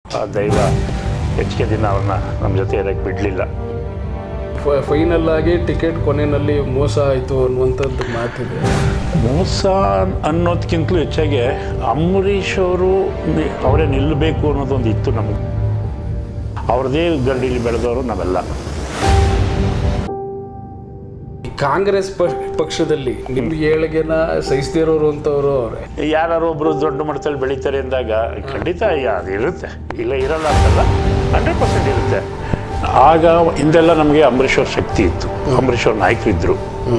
ಆ ದೈವ ಹೆಚ್ಚಿಗೆ ದಿನ ಅವ್ರನ್ನ ನಮ್ಮ ಜೊತೆ ಇರೋಕ್ಕೆ ಬಿಡಲಿಲ್ಲ ಫೈನಲ್ ಆಗಿ ಟಿಕೆಟ್ ಕೊನೆಯಲ್ಲಿ ಮೋಸ ಆಯಿತು ಅನ್ನುವಂಥದ್ದು ಮಾತಿದೆ ಮೋಸ ಅನ್ನೋದಕ್ಕಿಂತಲೂ ಹೆಚ್ಚಾಗಿ ಅಂಬರೀಷ್ ಅವರು ನಿ- ಅವರೇ ನಿಲ್ಲಬೇಕು ಅನ್ನೋದೊಂದು ಇತ್ತು ನಮಗೆ ಅವ್ರದ್ದೇ ಗರಡಿಲಿ ಬೆಳೆದವರು ನಾವೆಲ್ಲ ಈ ಕಾಂಗ್ರೆಸ್ ಪಕ್ಷ ಪಕ್ಷದಲ್ಲಿ ನಿಮ್ಮ ಏಳಿಗೆನ ಸಹಿಸದೇ ಇರೋರು ಅಂತವರು ಅವರೇ ಯಾರು ಒಬ್ಬರು ದೊಡ್ಡ ಮಟ್ಟದಲ್ಲಿ ಬೆಳೀತಾರೆ ಅಂದಾಗ ಖಂಡಿತ ಯಾ- ಅದು ಇರುತ್ತೆ ಇಲ್ಲ ಇರಲ್ಲ ಅಂತಲ್ಲ ಹಂಡ್ರೆಡ್ ಪರ್ಸೆಂಟ್ ಇರುತ್ತೆ ಆಗ ಹಿಂದೆಲ್ಲ ನಮಗೆ ಅಂಬರೀಷ್ ಅವ್ರ ಶಕ್ತಿ ಇತ್ತು ಅಂಬರೀಷ್ ಅವ್ರ ನಾಯಕರಿದ್ದರು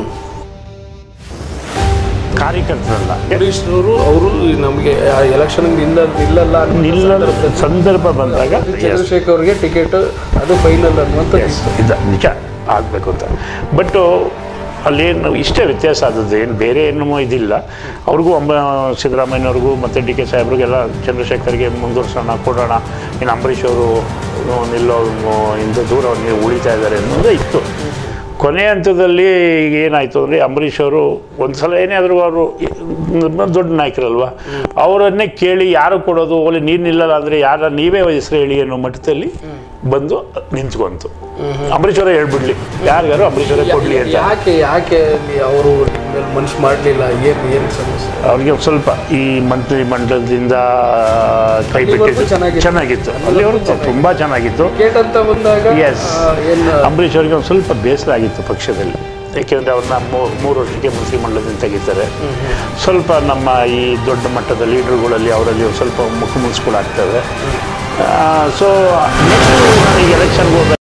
ಕಾರ್ಯಕರ್ತರಲ್ಲ ಅಂಬರೀಷ್ನವರು ಅವರು ನಮಗೆ ಎಲೆಕ್ಷನ್ ನಿಲ್ಲ ನಿಲ್ಲಲ್ಲ ಅನ್ನೋ ನಿಲ್ಲದ ಸಂದರ್ಭ ಬಂದಾಗ yes, ಚಂದ್ರಶೇಖರ್ ಅವ್ರಿಗೆ ಟಿಕೆಟ್ ಅದು ಫೈನಲ್ ಅನ್ನುವಂಥದ್ದು yes, ಇದು ನಿಜ ಆಗಬೇಕು ಅಂತ ಬಟ್ಟು ಅಲ್ಲೇನು ಇಷ್ಟೇ ವ್ಯತ್ಯಾಸ ಆದದ್ದು ಏನು ಬೇರೆ ಏನು ಇದಿಲ್ಲ ಅವ್ರಿಗೂ ಅಂಬ ಸಿದ್ದರಾಮಯ್ಯನವ್ರಿಗೂ ಮತ್ತು ಡಿ ಕೆ ಸಾಹೇಬ್ರಿಗೆಲ್ಲ ಚಂದ್ರಶೇಖರ್ಗೆ ಮುಂದುವರ್ಸೋಣ ಕೊಡೋಣ ಇನ್ನು ಅಂಬರೀಷ್ ಅವರು ನಿಲ್ಲೋ ಇಂದ ದೂರ ನೀವು ಉಳಿತಾ ಇದ್ದಾರೆ ಅನ್ನೋದೇ ಇತ್ತು ಕೊನೆ ಹಂತದಲ್ಲಿ ಈಗ ಏನಾಯಿತು ಅಂದರೆ ಅಂಬರೀಷ್ ಅವರು ಒಂದು ಸಲ ಏನೇ ಆದರೂ ಅವರು ದೊಡ್ಡ ನಾಯಕರಲ್ವ ಅವರನ್ನೇ ಕೇಳಿ ಯಾರು ಕೊಡೋದು ಒಳ್ಳೆ ನೀರು ನಿಲ್ಲಲ್ಲ ಅಂದರೆ ಯಾರ ನೀವೇ ಹೆಸರು ಹೇಳಿ ಅನ್ನೋ ಮಟ್ಟದಲ್ಲಿ ಬಂದು ನಿಂತ್ಕೊಂತು ಅಂಬರೀಷ್ ಅವರೇ ಹೇಳ್ಬಿಡ್ಲಿ ಯಾರಿಗಾರು ಅಂಬರೀಷ್ ಅವರೇ ಕೊಡಲಿ ಅಂತ ಯಾಕೆ ಯಾಕೆ ಅವರು ಮೇಲೆ ಮನ್ಸು ಮಾಡಲಿಲ್ಲ ಏನು ಏನು ಸಮಸ್ಯೆ ಅವ್ರಿಗೆ ಒಂದ್ ಸ್ವಲ್ಪ ಈ ಮಂತ್ರಿ ಮಂಡಲದಿಂದ ಕೈ ಅಲ್ಲಿವರೆಗೂ ಬಿಟ್ಟಿದ್ದು ಚೆನ್ನಾಗಿತ್ತು. ಚೆನ್ನಾಗಿತ್ತು ಅಲ್ಲಿವರೆಗೂ ತುಂಬ ಚೆನ್ನಾಗಿತ್ತು ಟಿಕೆಟ್ ಅಂತ ಬಂದಾಗ Yes. ಏನು ಅಂಬರೀಷ್ ಅವರಿಗೆ ಒಂದು ಸ್ವಲ್ಪ ಬೇಸರ ಆಗಿತ್ತು ಪಕ್ಷದಲ್ಲಿ ಏಕೆಂದರೆ ಅವ್ರನ್ನ ಮೂರು ವರ್ಷಕ್ಕೆ ಮಂತ್ರಿ ಮಂಡಲದಿಂದ ತೆಗಿತಾರೆ ಸ್ವಲ್ಪ ನಮ್ಮ ಈ ದೊಡ್ಡ ಮಟ್ಟದ ಲೀಡರ್ಗಳಲ್ಲಿ ಅವರಲ್ಲಿ ಒಂದು ಸ್ವಲ್ಪ ಮುಖ ಮುನ್ಸ್ಗಳಾಗ್ತವೆ ಸೊ ನೆಕ್ಸ್ಟ್ ನನಗೆ ಎಲೆಕ್ಷನ್ಗೆ ಹೋದ